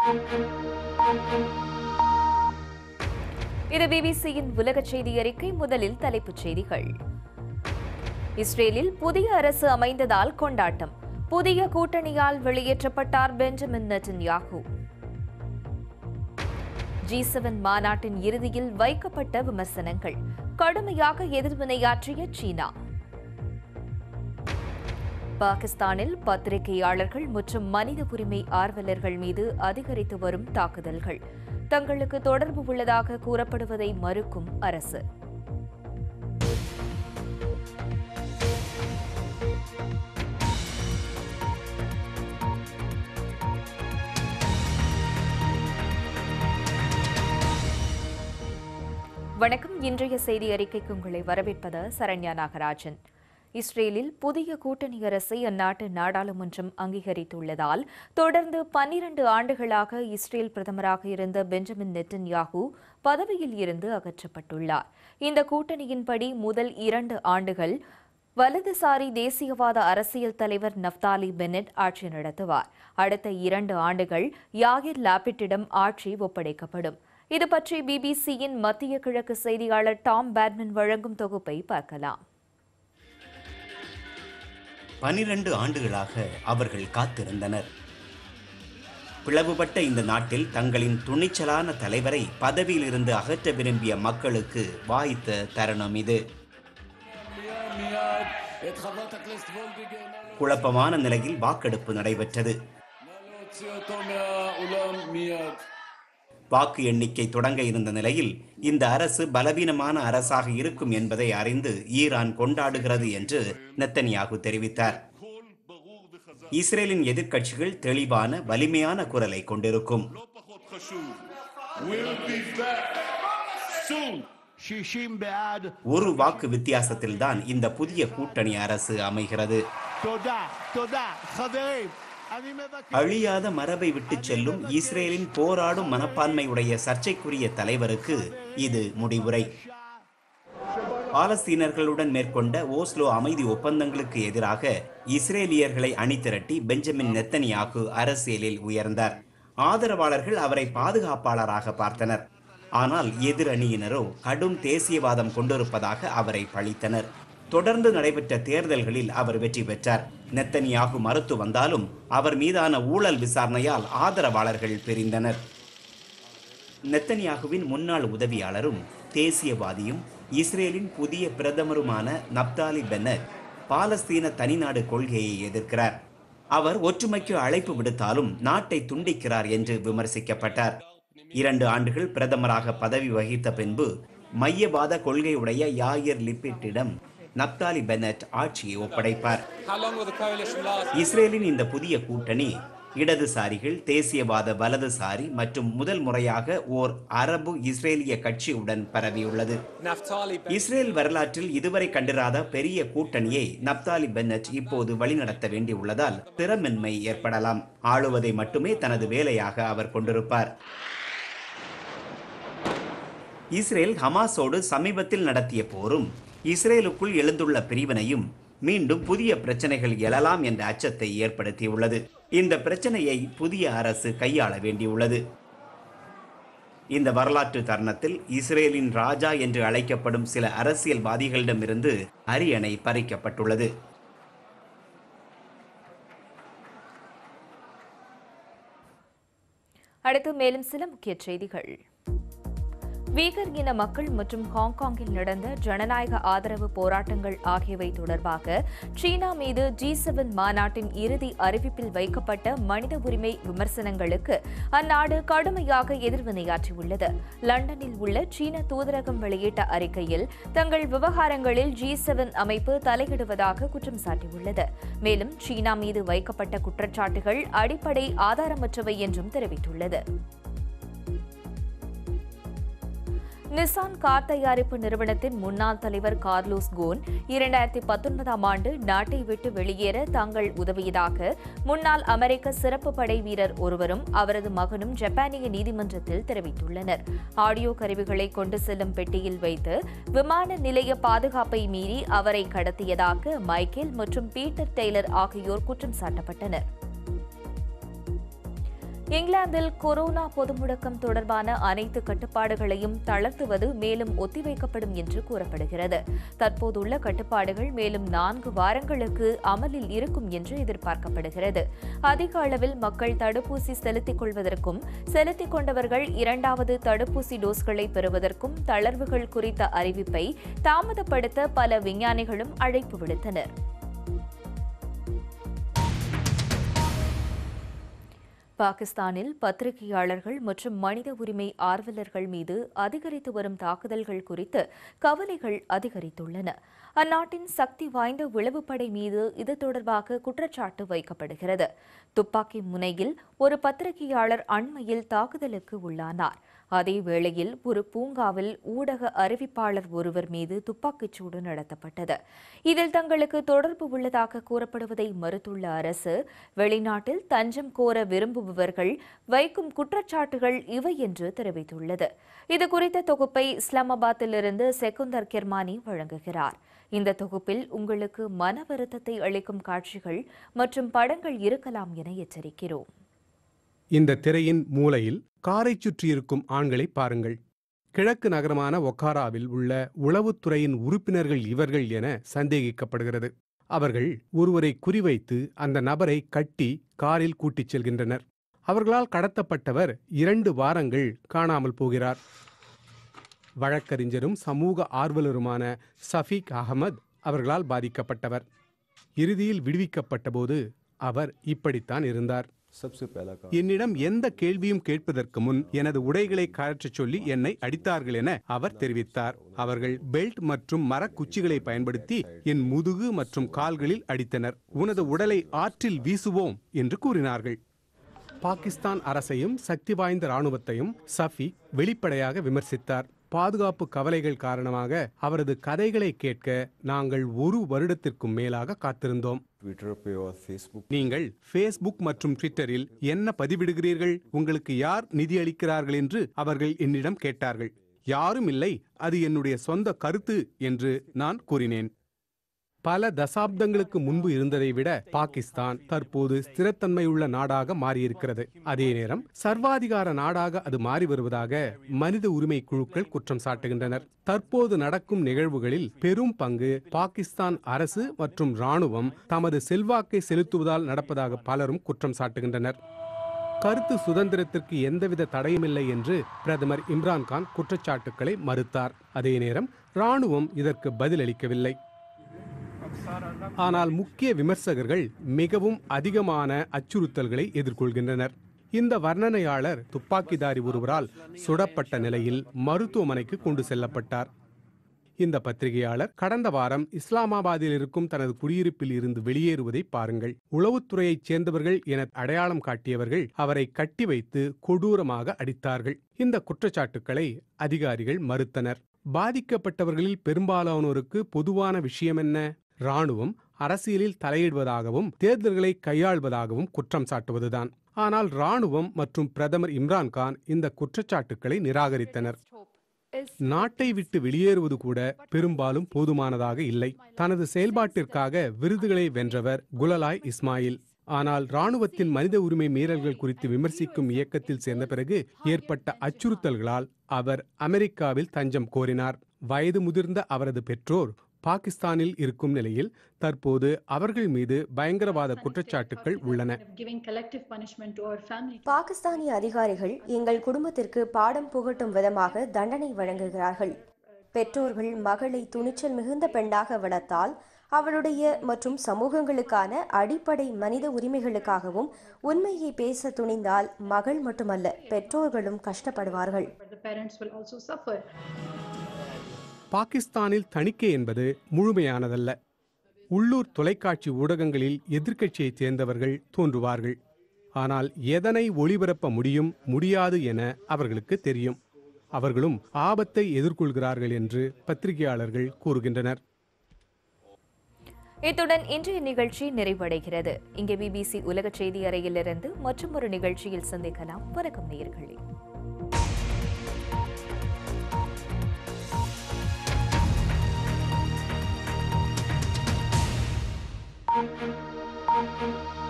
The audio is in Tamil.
இது பிபிசியின் உலக செய்தி அறிக்கை முதலில் தலைப்புச் செய்திகள் இஸ்ரேலில் புதிய அரசு அமைந்ததால் கொண்டாட்டம் புதிய கூட்டணியால் வெளியேற்றப்பட்டார் பெஞ்சமின் நெட்டன்யாகு ஜி செவன் மாநாட்டின் இறுதியில் வைக்கப்பட்ட விமர்சனங்கள் கடுமையாக எதிர்வினையாற்றிய சீனா பாகிஸ்தானில் பத்திரிகையாளர்கள் மற்றும் மனித உரிமை ஆர்வலர்கள் மீது அதிகரித்து வரும் தாக்குதல்கள் தங்களுக்கு தொடர்பு உள்ளதாக கூறப்படுவதை மறுக்கும் அரசு வணக்கம் இன்றைய செய்தி அறிக்கைக்கு உங்களை வரவேற்பது சரண்யா நாகராஜன் இஸ்ரேலில் புதிய கூட்டணி அரசை அந்நாட்டு நாடாளுமன்றம் அங்கீகரித்துள்ளதால் தொடர்ந்து பன்னிரண்டு ஆண்டுகளாக இஸ்ரேல் பிரதமராக இருந்த பெஞ்சமின் நெட்டன்யாகு பதவியில் இருந்து அகற்றப்பட்டுள்ளார் இந்த கூட்டணியின்படி முதல் இரண்டு ஆண்டுகள் வலதுசாரி தேசியவாத அரசியல் தலைவர் நப்தாலி பெனட் ஆட்சி நடத்துவார் அடுத்த இரண்டு ஆண்டுகள் யாகிர் லாபிட்டிடம் ஆட்சி ஒப்படைக்கப்படும் இது பற்றி பிபிசியின் மத்திய கிழக்கு செய்தியாளர் டாம் பேட்மன் வழங்கும் தொகுப்பை பார்க்கலாம் பனிரெண்டு ஆண்டுகளாக அவர்கள் காத்திருந்தனர் பிளவுபட்ட இந்த நாட்டில் தங்களின் துணிச்சலான தலைவரை பதவியிலிருந்து அகற்ற விரும்பிய மக்களுக்கு வாய்த்த தருணம் இது את חברת הכנסת וולדיגר, נא לא- குழப்பமான நிலையில் வாக்கெடுப்பு நடைபெற்றது נא להוציא אותו מהאולם מיד. வாக்கு எண்ணிக்கை தொடங்க இருந்த நிலையில் இந்த அரசு பலவீனமான அரசாக இருக்கும் என்பதை அறிந்து ஈரான் கொண்டாடுகிறது என்று நெத்தனியாகு தெரிவித்தார் இஸ்ரேலின் எதிர்க்கட்சிகள் தெளிவான வலிமையான குரலை கொண்டிருக்கும் לא פחות חשוב. We'll be back soon. 60 בעד, ஒரு வாக்கு வித்தியாசத்தில்தான் இந்த புதிய கூட்டணி அரசு அமைகிறது תודה, תודה. חברים, אני מבקש... அழியாத மரபை விட்டுச் செல்லும் இஸ்ரேலின் போராடும் மனப்பான்மையுடைய சர்ச்சைக்குரிய தலைவருக்கு இது முடிவுரை பாலஸ்தீனர்களுடன் மேற்கொண்ட ஓஸ்லோ அமைதி ஒப்பந்தங்களுக்கு எதிராக இஸ்ரேலியர்களை அணிதிரட்டி பெஞ்சமின் நெத்தனியாகு அரசியலில் உயர்ந்தார் ஆதரவாளர்கள் அவரை பாதுகாப்பாளராக பார்த்தனர் ஆனால் எதிரணியினரோ கடும் தேசியவாதம் கொண்டிருப்பதாக அவரை பழித்தனர் தொடர்ந்து நடைபெற்ற தேர்தல்களில் அவர் வெற்றி பெற்றார் நெத்தனியாகு மறுத்து வந்தாலும் அவர் மீதான ஊழல் விசாரணையால் ஆதரவாளர்கள் பிரிந்தனர் நெத்தனியாகுவின் முன்னாள் உதவியாளரும் தேசியவாதியும் இஸ்ரேலின் புதிய பிரதமருமான நப்தாலி பென்னட் பாலஸ்தீன தனிநாடு கொள்கையை எதிர்க்கிறார் அவர் ஒற்றுமைக்கு அழைப்பு விடுத்தாலும் நாட்டை துண்டிக்கிறார் என்று விமர்சிக்கப்பட்டார் இரண்டு ஆண்டுகள் பிரதமராக பதவி வகித்த பின்பு மையவாத கொள்கையுடைய யாயிர் லிப்பிட்டிடம் நப்தாலி பென்னட் ஆட்சியை ஒப்படைப்பார் How long will the coalition last? இஸ்ரேலின் இந்த புதிய கூட்டணி இடதுசாரிகள் தேசியவாத வலதுசாரி மற்றும் முதல் முறையாக ஓர் அரபு இஸ்ரேலிய கட்சியுடன் பரவியுள்ளது Naftali Bennett இஸ்ரேல் வரலாற்றில் இதுவரை கண்டிராத பெரிய கூட்டணியை நப்தாலி பென்னட் இப்போது வழிநடத்த வேண்டியுள்ளதால் திறமின்மை ஏற்படலாம் ஆளுவதை மட்டுமே தனது வேலையாக அவர் கொண்டிருப்பார் இஸ்ரேல் ஹமாஸோடு சமீபத்தில் நடத்திய போரும் இஸ்ரேலுக்குள் எழுந்துள்ள பிரிவினையும் மீண்டும் புதிய பிரச்சனைகள் எழலாம் என்ற அச்சத்தை ஏற்படுத்தியுள்ளது இந்த பிரச்சனையை புதிய அரசு கையாள வேண்டியுள்ளது இந்த வரலாற்று தருணத்தில் இஸ்ரேலின் ராஜா என்று அழைக்கப்படும் சில அரசியல்வாதிகளிடமிருந்து அரியணை பறிக்கப்பட்டுள்ளது அடுத்து மேலும் சில முக்கிய செய்திகள் வீகர் இன மக்கள் மற்றும் ஹாங்காங்கில் நடந்த ஜனநாயக ஆதரவு போராட்டங்கள் ஆகியவை தொடர்பாக சீனா மீது ஜி செவன் மாநாட்டின் இறுதி அறிவிப்பில் வைக்கப்பட்ட மனித உரிமை விமர்சனங்களுக்கு அந்நாடு கடுமையாக எதிர்வினையாற்றியுள்ளது லண்டனில் உள்ள சீன தூதரகம் வெளியிட்ட அறிக்கையில் தங்கள் விவகாரங்களில் ஜி செவன் அமைப்பு தலையிடுவதாக குற்றம் சாட்டியுள்ளது மேலும் சீனா மீது வைக்கப்பட்ட குற்றச்சாட்டுகள் அடிப்படை ஆதாரமற்றவை என்றும் தெரிவித்துள்ளது நிசான் கார் தயாரிப்பு நிறுவனத்தின் முன்னாள் தலைவர் கார்லோஸ் கோன் இரண்டாயிரத்தி பத்தொன்பதாம் ஆண்டு நாட்டை விட்டு வெளியேற தாங்கள் உதவியதாக முன்னாள் அமெரிக்க சிறப்பு படை வீரர் ஒருவரும் அவரது மகனும் ஜப்பானிய நீதிமன்றத்தில் தெரிவித்துள்ளனர் ஆடியோ கருவிகளை கொண்டு செல்லும் பெட்டியில் வைத்து விமான நிலைய பாதுகாப்பை மீறி அவரை கடத்தியதாக மைக்கேல் மற்றும் பீட்டர் டெய்லர் ஆகியோர் குற்றம் சாட்டப்பட்டனர் இங்கிலாந்தில் கொரோனா பொது முடக்கம் தொடர்பான அனைத்து கட்டுப்பாடுகளையும் தளர்த்துவது மேலும் ஒத்திவைக்கப்படும் என்று கூறப்படுகிறது தற்போதுள்ள கட்டுப்பாடுகள் மேலும் நான்கு வாரங்களுக்கு அமலில் இருக்கும் என்று எதிர்பார்க்கப்படுகிறது அதிக அளவில் மக்கள் தடுப்பூசி செலுத்திக் கொள்வதற்கும் செலுத்திக் கொண்டவர்கள் இரண்டாவது தடுப்பூசி டோஸ்களை பெறுவதற்கும் தளர்வுகள் குறித்த அறிவிப்பை தாமதப்படுத்த பல விஞ்ஞானிகளும் அழைப்பு விடுத்தனர் பாகிஸ்தானில் பத்திரிகையாளர்கள் மற்றும் மனித உரிமை ஆர்வலர்கள் மீது அதிகரித்து வரும் தாக்குதல்கள் குறித்து கவலைகள் அதிகரித்துள்ளன அந்நாட்டின் சக்தி வாய்ந்த விளவுப்படை மீது இது தொடர்பாக குற்றச்சாட்டு வைக்கப்படுகிறது துப்பாக்கி முனையில் ஒரு பத்திரிகையாளர் அண்மையில் தாக்குதலுக்கு உள்ளானார் அதே வேளையில் ஒரு பூங்காவில் ஊடக அறிவிப்பாளர் ஒருவர் மீது துப்பாக்கிச்சூடு நடத்தப்பட்டது இதில் தங்களுக்கு தொடர்பு உள்ளதாக கூறப்படுவதை மறுத்துள்ள அரசு வெளிநாட்டில் தஞ்சம் கோர விரும்புபவர்கள் வைக்கும் குற்றச்சாட்டுகள் இவை என்று தெரிவித்துள்ளது இது குறித்த தொகுப்பை இஸ்லாமாபாத்திலிருந்து செகுந்தர் கிர்மானி வழங்குகிறார் இந்த தொகுப்பில் உங்களுக்கு மன வருத்தத்தை அளிக்கும் காட்சிகள் மற்றும் படங்கள் இருக்கலாம் என எச்சரிக்கிறோம் இந்த திரையின் மூலையில் காரைச் சுற்றியிருக்கும் ஆண்களை பாருங்கள் கிழக்கு நகரமான ஒக்காராவில் உள்ள உளவுத்துறையின் உறுப்பினர்கள் இவர்கள் என சந்தேகிக்கப்படுகிறது அவர்கள் ஒருவரை குறிவைத்து அந்த நபரை கட்டி காரில் கூட்டிச் செல்கின்றனர் அவர்களால் கடத்தப்பட்டவர் இரண்டு வாரங்கள் காணாமல் போகிறார் வழக்கறிஞரும் சமூக ஆர்வலருமான சஃபீக் அகமது அவர்களால் பாதிக்கப்பட்டவர் இறுதியில் விடுவிக்கப்பட்டபோது அவர் இப்படித்தான் இருந்தார் என்னிடம் எந்த கேள்வியும் கேட்பதற்கு முன் எனது உடைகளை கழற்றச் சொல்லி என்னை அடித்தார்கள் என அவர் தெரிவித்தார் அவர்கள் பெல்ட் மற்றும் மரக்குச்சிகளை பயன்படுத்தி என் முதுகு மற்றும் கால்களில் அடித்தனர் உனது உடலை ஆற்றில் வீசுவோம் என்று கூறினார்கள் பாகிஸ்தான் அரசையும் சக்தி வாய்ந்த ராணுவத்தையும் சஃபி வெளிப்படையாக விமர்சித்தார் பாதுகாப்பு கவலைகள் காரணமாக அவரது கதைகளை கேட்க நாங்கள் ஒரு வருடத்திற்கும் மேலாக காத்திருந்தோம் ट्विटर पे और फेसबुक நீங்கள் ஃபேஸ்புக் மற்றும் ட்விட்டரில் என்ன பதிவிடுகிறீர்கள் உங்களுக்கு யார் நிதி அளிக்கிறார்கள் என்று அவர்கள் என்னிடம் கேட்டார்கள் யாரும் இல்லை அது என்னுடைய சொந்த கருத்து என்று நான் கூறினேன் பல தசாப்தங்களுக்கு முன்பு இருந்ததை விட பாகிஸ்தான் தற்போது ஸ்திரத்தன்மையுள்ள நாடாக மாறியிருக்கிறது அதே நேரம் சர்வாதிகார நாடாக அது மாறி வருவதாக மனித உரிமை குழுக்கள் குற்றம் சாட்டுகின்றனர் தற்போது நடக்கும் நிகழ்வுகளில் பெரும் பங்கு பாகிஸ்தான் அரசு மற்றும் ராணுவம் தமது செல்வாக்கை செலுத்துவதால் நடப்பதாக பலரும் குற்றம் சாட்டுகின்றனர் கருத்து சுதந்திரத்திற்கு எந்தவித தடையுமில்லை என்று பிரதமர் இம்ரான்கான் குற்றச்சாட்டுக்களை மறுத்தார் அதே நேரம் ராணுவம் இதற்கு பதிலளிக்கவில்லை ஆனால் முக்கிய விமர்சகர்கள் மிகவும் அதிகமான அச்சுறுத்தல்களை எதிர்கொள்கின்றனர் இந்த வர்ணனையாளர் துப்பாக்கிதாரி ஒருவரால் சுடப்பட்ட நிலையில் மருத்துவமனைக்கு கொண்டு செல்லப்பட்டார் இந்த பத்திரிகையாளர் கடந்த வாரம் இஸ்லாமாபாத்தில் இருக்கும் தனது குடியிருப்பில் இருந்து வெளியேறுவதை பாருங்கள் உளவுத்துறையைச் சேர்ந்தவர்கள் என அடையாளம் காட்டியவர்கள் அவரை கட்டி வைத்து கொடூரமாக அடித்தார்கள் இந்த குற்றச்சாட்டுக்களை அதிகாரிகள் மறுத்தனர் பாதிக்கப்பட்டவர்களில் பெரும்பாலானோருக்கு பொதுவான விஷயம் என்ன ராணுவம் அரசியலில் தலையிடுவதாகவும் தேர்தல்களை கையாள்வதாகவும் குற்றம் சாட்டுவதுதான் ஆனால் ராணுவம் மற்றும் பிரதமர் இம்ரான்கான் இந்த குற்றச்சாட்டுக்களை நிராகரித்தனர் நாட்டை விட்டு வெளியேறுவது கூட பெரும்பாலும் போதுமானதாக இல்லை தனது செயல்பாட்டிற்காக விருதுகளை வென்றவர் குலலாய் இஸ்மாயில் ஆனால் ராணுவத்தின் மனித உரிமை மீறல்கள் குறித்து விமர்சிக்கும் இயக்கத்தில் சேர்ந்த பிறகு ஏற்பட்ட அச்சுறுத்தல்களால் அவர் அமெரிக்காவில் தஞ்சம் கோரினார் வயது முதிர்ந்த அவரது பெற்றோர் பாகிஸ்தானில் இருக்கும் நிலையில் தற்போது அவர்கள் மீது பயங்கரவாத குற்றச்சாட்டுகள் உள்ளன giving collective punishment to our family. பாகிஸ்தானிய அதிகாரிகள் எங்கள் குடும்பத்திற்கு பாடம் புகட்டும் விதமாக தண்டனை வழங்குகிறார்கள் பெற்றோர்கள் மகளை துணிச்சல் மிகுந்த பெண்ணாக வளர்த்தால் அவளுடைய மற்றும் சமூகங்களுக்கான அடிப்படை மனித உரிமைகளுக்காகவும் உண்மையை பேச துணிந்தால் மகள் மட்டுமல்ல பெற்றோர்களும் கஷ்டப்படுவார்கள் But the parents will also suffer. பாகிஸ்தானில் தணிக்கை என்பது முழுமையானதல்ல உள்ளூர் தொலைக்காட்சி ஊடகங்களில் எதிர்க்கட்சியைச் சேர்ந்தவர்கள் தோன்றுவார்கள் ஆனால் எதனை ஒளிபரப்ப முடியும் முடியாது என அவர்களுக்கு தெரியும் அவர்களும் ஆபத்தை எதிர்கொள்கிறார்கள் என்று பத்திரிகையாளர்கள் கூறுகின்றனர் இத்துடன் இன்றைய நிகழ்ச்சி நிறைவடைகிறது இங்கே பிபிசி உலக செய்தி அறையிலிருந்து மற்றும் ஒரு நிகழ்ச்சியில் சந்திக்கலாம் வணக்கம் நேயர்களே Thank you.